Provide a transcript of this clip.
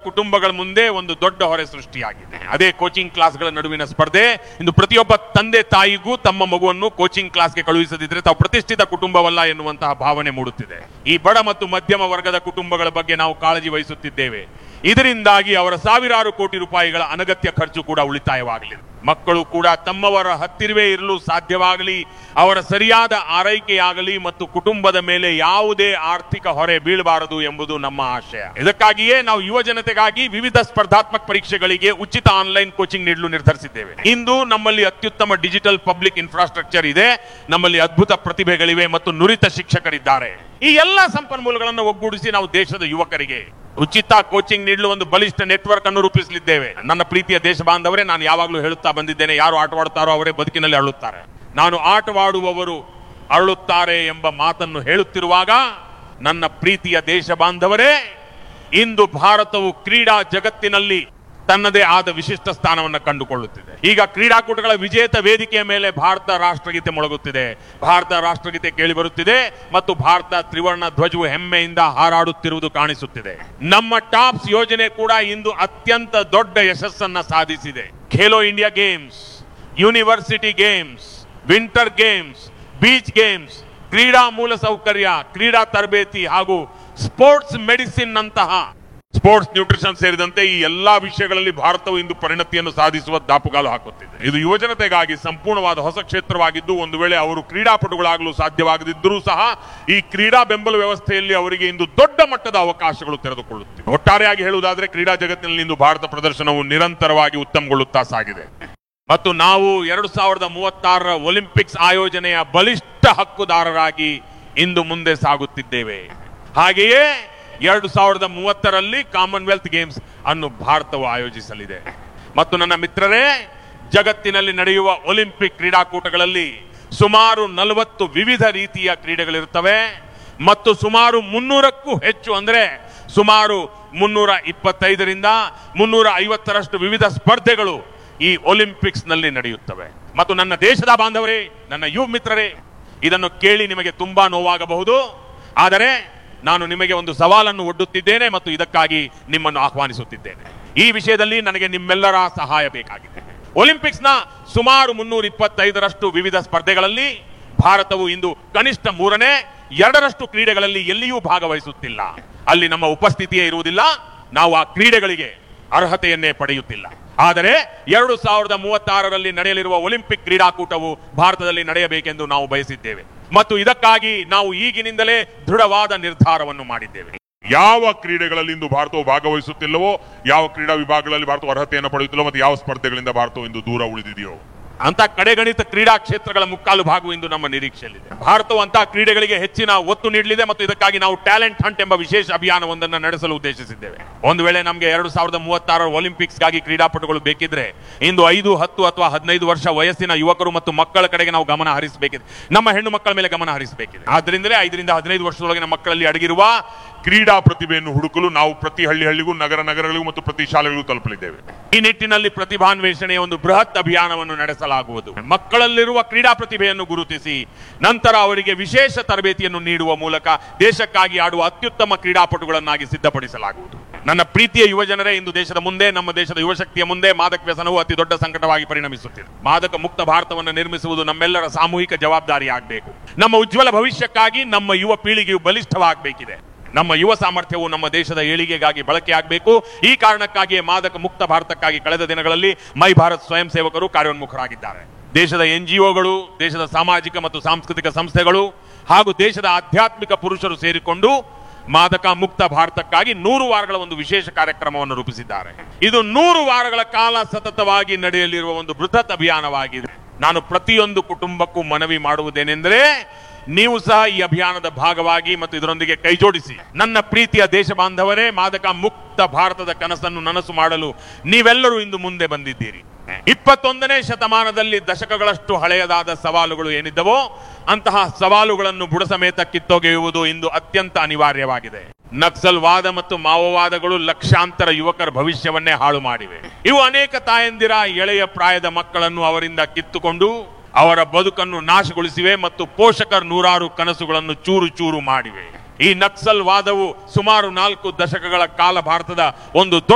ಕುಟುಂಬಗಳ ಮುಂದೆ ಒಂದು ದೊಡ್ಡ ಹೊರೆ ಸೃಷ್ಟಿಯಾಗಿದೆ ಅದೇ ಕೋಚಿಂಗ್ ಕ್ಲಾಸ್ಗಳ ನಡುವಿನ ಸ್ಪರ್ಧೆ ಇಂದು ಪ್ರತಿಯೊಬ್ಬ ತಂದೆ ತಾಯಿಗೂ ತಮ್ಮ ಮಗುವನ್ನು ಕೋಚಿಂಗ್ ಕ್ಲಾಸ್ಗೆ ಕಳುಹಿಸದಿದ್ರೆ ತಾವು ಪ್ರತಿಷ್ಠಿತ ಕುಟುಂಬವಲ್ಲ ಎನ್ನುವಂತಹ ಭಾವನೆ ಮೂಡುತ್ತಿದೆ ಈ ಬಡ ಮತ್ತು ಮಧ್ಯಮ ವರ್ಗದ ಕುಟುಂಬಗಳ ಬಗ್ಗೆ ನಾವು ಕಾಳಜಿ ವಹಿಸುತ್ತಿದ್ದೇವೆ ಇದರಿಂದಾಗಿ ಅವರ ಸಾವಿರಾರು ಕೋಟಿ ರೂಪಾಯಿಗಳ ಅನಗತ್ಯ ಖರ್ಚು ಕೂಡ ಉಳಿತಾಯವಾಗಲಿದೆ ಮಕ್ಕಳು ಕೂಡ ತಮ್ಮವರ ಹತ್ತಿರವೇ ಇರಲು ಸಾಧ್ಯವಾಗಲಿ ಅವರ ಸರಿಯಾದ ಆರೈಕೆಯಾಗಲಿ ಮತ್ತು ಕುಟುಂಬದ ಮೇಲೆ ಯಾವುದೇ ಆರ್ಥಿಕ ಹೊರೆ ಬೀಳಬಾರದು ಎಂಬುದು ನಮ್ಮ ಆಶಯ ಇದಕ್ಕಾಗಿಯೇ ನಾವು ಯುವ ಜನತೆಗಾಗಿ ವಿವಿಧ ಸ್ಪರ್ಧಾತ್ಮಕ ಪರೀಕ್ಷೆಗಳಿಗೆ ಉಚಿತ ಆನ್ಲೈನ್ ಕೋಚಿಂಗ್ ನೀಡಲು ನಿರ್ಧರಿಸಿದ್ದೇವೆ ಇಂದು ನಮ್ಮಲ್ಲಿ ಅತ್ಯುತ್ತಮ ಡಿಜಿಟಲ್ ಪಬ್ಲಿಕ್ ಇನ್ಫ್ರಾಸ್ಟ್ರಕ್ಚರ್ ಇದೆ ನಮ್ಮಲ್ಲಿ ಅದ್ಭುತ ಪ್ರತಿಭೆಗಳಿವೆ ಮತ್ತು ನುರಿತ ಶಿಕ್ಷಕರಿದ್ದಾರೆ ಈ ಎಲ್ಲ ಸಂಪನ್ಮೂಲಗಳನ್ನು ಒಗ್ಗೂಡಿಸಿ ನಾವು ದೇಶದ ಯುವಕರಿಗೆ ಉಚಿತ ಕೋಚಿಂಗ್ ನೀಡಲು ಒಂದು ಬಲಿಷ್ಠ ನೆಟ್ವರ್ಕ್ ಅನ್ನು ರೂಪಿಸಲಿದ್ದೇವೆ ನನ್ನ ಪ್ರೀತಿಯ ದೇಶ ಬಾಂಧವರೇ ನಾನು ಯಾವಾಗಲೂ ಹೇಳುತ್ತಾ ಬಂದಿದ್ದೇನೆ ಯಾರು ಆಟವಾಡುತ್ತಾರೋ ಅವರೇ ಬದುಕಿನಲ್ಲಿ ಅರಳುತ್ತಾರೆ ನಾನು ಆಟವಾಡುವವರು ಅರಳುತ್ತಾರೆ ಎಂಬ ಮಾತನ್ನು ಹೇಳುತ್ತಿರುವಾಗ ನನ್ನ ಪ್ರೀತಿಯ ದೇಶ ಬಾಂಧವರೇ ಇಂದು ಭಾರತವು ಕ್ರೀಡಾ ಜಗತ್ತಿನಲ್ಲಿ ತನ್ನದೇ ಆದ ವಿಶಿಷ್ಟ ಸ್ಥಾನವನ್ನು ಕಂಡುಕೊಳ್ಳುತ್ತಿದೆ ಈಗ ಕ್ರೀಡಾಕೂಟಗಳ ವಿಜೇತ ವೇದಿಕೆಯ ಮೇಲೆ ಭಾರತ ರಾಷ್ಟ್ರಗೀತೆ ಮೊಳಗುತ್ತಿದೆ ಭಾರತ ರಾಷ್ಟ್ರಗೀತೆ ಕೇಳಿ ಬರುತ್ತಿದೆ ಮತ್ತು ಭಾರತ ತ್ರಿವರ್ಣ ಧ್ವಜವು ಹೆಮ್ಮೆಯಿಂದ ಹಾರಾಡುತ್ತಿರುವುದು ಕಾಣಿಸುತ್ತಿದೆ ನಮ್ಮ ಟಾಪ್ಸ್ ಯೋಜನೆ ಕೂಡ ಇಂದು ಅತ್ಯಂತ ದೊಡ್ಡ ಯಶಸ್ಸನ್ನ ಸಾಧಿಸಿದೆ Khelo India Games University Games Winter Games Beach Games ಕ್ರೀಡಾ ಮೂಲಸೌಕರ್ಯ ಕ್ರೀಡಾ ತರಬೇತಿ ಹಾಗೂ ಸ್ಪೋರ್ಟ್ಸ್ ಮೆಡಿಸಿನ್ ನಂತಹ ಸ್ಪೋರ್ಟ್ಸ್ ನ್ಯೂಟ್ರಿಷನ್ ಸೇರಿದಂತೆ ಈ ಎಲ್ಲಾ ವಿಷಯಗಳಲ್ಲಿ ಭಾರತವು ಇಂದು ಪರಿಣತಿಯನ್ನು ಸಾಧಿಸುವ ದಾಪುಗಾಲು ಹಾಕುತ್ತಿದೆ ಇದು ಯುವಜನತೆಗಾಗಿ ಸಂಪೂರ್ಣವಾದ ಹೊಸ ಕ್ಷೇತ್ರವಾಗಿದ್ದು ಒಂದು ವೇಳೆ ಅವರು ಕ್ರೀಡಾಪಟುಗಳಾಗಲು ಸಾಧ್ಯವಾಗದಿದ್ದರೂ ಸಹ ಈ ಕ್ರೀಡಾ ಬೆಂಬಲ ವ್ಯವಸ್ಥೆಯಲ್ಲಿ ಅವರಿಗೆ ಇಂದು ದೊಡ್ಡ ಮಟ್ಟದ ಅವಕಾಶಗಳು ತೆರೆದುಕೊಳ್ಳುತ್ತಿವೆ ಒಟ್ಟಾರೆಯಾಗಿ ಹೇಳುವುದಾದರೆ ಕ್ರೀಡಾ ಜಗತ್ತಿನಲ್ಲಿ ಇಂದು ಭಾರತ ಪ್ರದರ್ಶನವು ನಿರಂತರವಾಗಿ ಉತ್ತಮಗೊಳ್ಳುತ್ತಾ ಸಾಗಿದೆ ಮತ್ತು ನಾವು ಎರಡು ಸಾವಿರದ ಮೂವತ್ತಾರರ ಒಲಿಂಪಿಕ್ಸ್ ಆಯೋಜನೆಯ ಬಲಿಷ್ಠ ಹಕ್ಕುದಾರರಾಗಿ ಇಂದು ಮುಂದೆ ಸಾಗುತ್ತಿದ್ದೇವೆ ಹಾಗೆಯೇ ಎರಡು ಸಾವಿರದ ಮೂವತ್ತರಲ್ಲಿ ಕಾಮನ್ವೆಲ್ತ್ ಗೇಮ್ಸ್ ಅನ್ನು ಭಾರತವು ಆಯೋಜಿಸಲಿದೆ ಮತ್ತು ನನ್ನ ಮಿತ್ರರೇ ಜಗತ್ತಿನಲ್ಲಿ ನಡೆಯುವ ಒಲಿಂಪಿಕ್ ಕ್ರೀಡಾಕೂಟಗಳಲ್ಲಿ ಸುಮಾರು ನಲವತ್ತು ವಿವಿಧ ರೀತಿಯ ಕ್ರೀಡೆಗಳಿರುತ್ತವೆ ಮತ್ತು ಸುಮಾರು ಮುನ್ನೂರಕ್ಕೂ ಹೆಚ್ಚು ಅಂದರೆ ಸುಮಾರು ಮುನ್ನೂರ ಇಪ್ಪತ್ತೈದರಿಂದ ಮುನ್ನೂರ ಐವತ್ತರಷ್ಟು ವಿವಿಧ ಸ್ಪರ್ಧೆಗಳು ಈ ಒಲಿಂಪಿಕ್ಸ್ ನಲ್ಲಿ ನಡೆಯುತ್ತವೆ ಮತ್ತು ನನ್ನ ದೇಶದ ಬಾಂಧವರೇ ನನ್ನ ಯುವ ಮಿತ್ರರೇ ಇದನ್ನು ಕೇಳಿ ನಿಮಗೆ ತುಂಬಾ ನೋವಾಗಬಹುದು ಆದರೆ ನಾನು ನಿಮಗೆ ಒಂದು ಸವಾಲನ್ನು ಒಡ್ಡುತ್ತಿದ್ದೇನೆ ಮತ್ತು ಇದಕ್ಕಾಗಿ ನಿಮ್ಮನ್ನು ಆಹ್ವಾನಿಸುತ್ತಿದ್ದೇನೆ ಈ ವಿಷಯದಲ್ಲಿ ನನಗೆ ನಿಮ್ಮೆಲ್ಲರ ಸಹಾಯ ಬೇಕಾಗಿದೆ ಒಲಿಂಪಿಕ್ಸ್ನ ಸುಮಾರು ಮುನ್ನೂರ ಇಪ್ಪತ್ತೈದರಷ್ಟು ವಿವಿಧ ಸ್ಪರ್ಧೆಗಳಲ್ಲಿ ಭಾರತವು ಇಂದು ಕನಿಷ್ಠ ಮೂರನೇ ಎರಡರಷ್ಟು ಕ್ರೀಡೆಗಳಲ್ಲಿ ಎಲ್ಲಿಯೂ ಭಾಗವಹಿಸುತ್ತಿಲ್ಲ ಅಲ್ಲಿ ನಮ್ಮ ಉಪಸ್ಥಿತಿಯೇ ಇರುವುದಿಲ್ಲ ನಾವು ಆ ಕ್ರೀಡೆಗಳಿಗೆ ಅರ್ಹತೆಯನ್ನೇ ಪಡೆಯುತ್ತಿಲ್ಲ ಆದರೆ ಎರಡು ಸಾವಿರದ ಮೂವತ್ತಾರರಲ್ಲಿ ನಡೆಯಲಿರುವ ಒಲಿಂಪಿಕ್ ಕ್ರೀಡಾಕೂಟವು ಭಾರತದಲ್ಲಿ ನಡೆಯಬೇಕೆಂದು ನಾವು ಬಯಸಿದ್ದೇವೆ ಮತ್ತು ಇದಕ್ಕಾಗಿ ನಾವು ಈಗಿನಿಂದಲೇ ದೃಢವಾದ ನಿರ್ಧಾರವನ್ನು ಮಾಡಿದ್ದೇವೆ ಯಾವ ಕ್ರೀಡೆಗಳಲ್ಲಿ ಇಂದು ಭಾರತವು ಭಾಗವಹಿಸುತ್ತಿಲ್ಲವೋ ಯಾವ ಕ್ರೀಡಾ ವಿಭಾಗಗಳಲ್ಲಿ ಭಾರತವು ಅರ್ಹತೆಯನ್ನು ಪಡೆಯುತ್ತಿಲ್ಲವೋ ಮತ್ತು ಯಾವ ಸ್ಪರ್ಧೆಗಳಿಂದ ಭಾರತವು ಇಂದು ದೂರ ಉಳಿದಿದೆಯೋ ಅಂತ ಕಡೆಗಣಿತ ಕ್ರೀಡಾ ಕ್ಷೇತ್ರಗಳ ಮುಕ್ಕಾಲು ಭಾಗವು ಇಂದು ನಮ್ಮ ನಿರೀಕ್ಷೆಯಲ್ಲಿದೆ ಭಾರತವು ಅಂತಹ ಕ್ರೀಡೆಗಳಿಗೆ ಹೆಚ್ಚಿನ ಒತ್ತು ನೀಡಲಿದೆ ಮತ್ತು ಇದಕ್ಕಾಗಿ ನಾವು ಟ್ಯಾಲೆಂಟ್ ಹಂಟ್ ಎಂಬ ವಿಶೇಷ ಅಭಿಯಾನವೊಂದನ್ನು ನಡೆಸಲು ಉದ್ದೇಶಿಸಿದ್ದೇವೆ ಒಂದು ವೇಳೆ ನಮಗೆ ಎರಡು ಸಾವಿರದ ಮೂವತ್ತಾರರ ಒಲಿಂಪಿಕ್ಸ್ಗಾಗಿ ಕ್ರೀಡಾಪಟುಗಳು ಬೇಕಿದ್ರೆ ಇಂದು ಐದು ಹತ್ತು ಅಥವಾ ಹದಿನೈದು ವರ್ಷ ವಯಸ್ಸಿನ ಯುವಕರು ಮತ್ತು ಮಕ್ಕಳ ಕಡೆಗೆ ನಾವು ಗಮನ ಹರಿಸಬೇಕಿದೆ ನಮ್ಮ ಹೆಣ್ಣು ಮಕ್ಕಳ ಮೇಲೆ ಗಮನ ಹರಿಸಬೇಕಿದೆ ಆದ್ರಿಂದಲೇ ಐದರಿಂದ ಹದಿನೈದು ವರ್ಷದೊಳಗಿನ ಮಕ್ಕಳಲ್ಲಿ ಅಡಗಿರುವ ಕ್ರೀಡಾ ಪ್ರತಿಭೆಯನ್ನು ಹುಡುಕಲು ನಾವು ಪ್ರತಿ ಹಳ್ಳಿ ಹಳ್ಳಿಗೂ ನಗರ ನಗರಗಳಿಗೂ ಮತ್ತು ಪ್ರತಿ ಶಾಲೆಗಳಿಗೂ ತಲುಪಲಿದ್ದೇವೆ ಈ ನಿಟ್ಟಿನಲ್ಲಿ ಪ್ರತಿಭಾನ್ವೇಷಣೆಯ ಒಂದು ಬೃಹತ್ ಅಭಿಯಾನವನ್ನು ನಡೆಸಲಾಗುವುದು ಮಕ್ಕಳಲ್ಲಿರುವ ಕ್ರೀಡಾ ಪ್ರತಿಭೆಯನ್ನು ಗುರುತಿಸಿ ನಂತರ ಅವರಿಗೆ ವಿಶೇಷ ತರಬೇತಿಯನ್ನು ನೀಡುವ ಮೂಲಕ ದೇಶಕ್ಕಾಗಿ ಆಡುವ ಅತ್ಯುತ್ತಮ ಕ್ರೀಡಾಪಟುಗಳನ್ನಾಗಿ ಸಿದ್ಧಪಡಿಸಲಾಗುವುದು ನನ್ನ ಪ್ರೀತಿಯ ಯುವಜನರೇ ಇಂದು ದೇಶದ ಮುಂದೆ ನಮ್ಮ ದೇಶದ ಯುವಶಕ್ತಿಯ ಮುಂದೆ ಮಾದಕ ವ್ಯಸನವು ಅತಿ ದೊಡ್ಡ ಸಂಕಟವಾಗಿ ಪರಿಣಮಿಸುತ್ತಿದೆ ಮಾದಕ ಮುಕ್ತ ಭಾರತವನ್ನು ನಿರ್ಮಿಸುವುದು ನಮ್ಮೆಲ್ಲರ ಸಾಮೂಹಿಕ ಜವಾಬ್ದಾರಿ ಆಗಬೇಕು ನಮ್ಮ ಉಜ್ವಲ ಭವಿಷ್ಯಕ್ಕಾಗಿ ನಮ್ಮ ಯುವ ಪೀಳಿಗೆಯು ಬಲಿಷ್ಠವಾಗಬೇಕಿದೆ ನಮ್ಮ ಯುವ ಸಾಮರ್ಥ್ಯವು ನಮ್ಮ ದೇಶದ ಏಳಿಗೆಗಾಗಿ ಬಳಕೆಯಾಗಬೇಕು ಈ ಕಾರಣಕ್ಕಾಗಿಯೇ ಮಾದಕ ಮುಕ್ತ ಭಾರತಕ್ಕಾಗಿ ಕಳೆದ ದಿನಗಳಲ್ಲಿ ಮೈ ಭಾರತ್ ಸ್ವಯಂ ಸೇವಕರು ಕಾರ್ಯೋನ್ಮುಖರಾಗಿದ್ದಾರೆ ದೇಶದ ಎನ್ಜಿಒಗಳು ದೇಶದ ಸಾಮಾಜಿಕ ಮತ್ತು ಸಾಂಸ್ಕೃತಿಕ ಸಂಸ್ಥೆಗಳು ಹಾಗೂ ದೇಶದ ಆಧ್ಯಾತ್ಮಿಕ ಪುರುಷರು ಸೇರಿಕೊಂಡು ಮಾದಕ ಮುಕ್ತ ಭಾರತಕ್ಕಾಗಿ ನೂರು ವಾರಗಳ ಒಂದು ವಿಶೇಷ ಕಾರ್ಯಕ್ರಮವನ್ನು ರೂಪಿಸಿದ್ದಾರೆ ಇದು ನೂರು ವಾರಗಳ ಕಾಲ ಸತತವಾಗಿ ನಡೆಯಲಿರುವ ಒಂದು ಬೃಹತ್ ಅಭಿಯಾನವಾಗಿದೆ ನಾನು ಪ್ರತಿಯೊಂದು ಕುಟುಂಬಕ್ಕೂ ಮನವಿ ಮಾಡುವುದೇನೆಂದರೆ ನೀವು ಸಹ ಈ ಅಭಿಯಾನದ ಭಾಗವಾಗಿ ಮತ್ತು ಇದರೊಂದಿಗೆ ಕೈಜೋಡಿಸಿ ನನ್ನ ಪ್ರೀತಿಯ ದೇಶ ಬಾಂಧವರೇ ಮಾದಕ ಮುಕ್ತ ಭಾರತದ ಕನಸನ್ನು ನನಸು ಮಾಡಲು ನೀವೆಲ್ಲರೂ ಇಂದು ಮುಂದೆ ಬಂದಿದ್ದೀರಿ ಇಪ್ಪತ್ತೊಂದನೇ ಶತಮಾನದಲ್ಲಿ ದಶಕಗಳಷ್ಟು ಹಳೆಯದಾದ ಸವಾಲುಗಳು ಏನಿದ್ದವೋ ಅಂತಹ ಸವಾಲುಗಳನ್ನು ಬುಡಸಮೇತ ಕಿತ್ತೊಗೆಯುವುದು ಇಂದು ಅತ್ಯಂತ ಅನಿವಾರ್ಯವಾಗಿದೆ ನಕ್ಸಲ್ವಾದ ಮತ್ತು ಮಾವೋವಾದಗಳು ಲಕ್ಷಾಂತರ ಯುವಕರ ಭವಿಷ್ಯವನ್ನೇ ಹಾಳು ಮಾಡಿವೆ ಇವು ಅನೇಕ ತಾಯಂದಿರ ಎಳೆಯ ಪ್ರಾಯದ ಮಕ್ಕಳನ್ನು ಅವರಿಂದ ಕಿತ್ತುಕೊಂಡು ಅವರ ಬದುಕನ್ನು ನಾಶಗೊಳಿಸಿವೆ ಮತ್ತು ಪೋಷಕರ ನೂರಾರು ಕನಸುಗಳನ್ನು ಚೂರು ಚೂರು ಮಾಡಿವೆ ಈ ನಕ್ಸಲ್ ವಾದವು ಸುಮಾರು ನಾಲ್ಕು ದಶಕಗಳ ಕಾಲ ಭಾರತದ ಒಂದು ದೊಡ್ಡ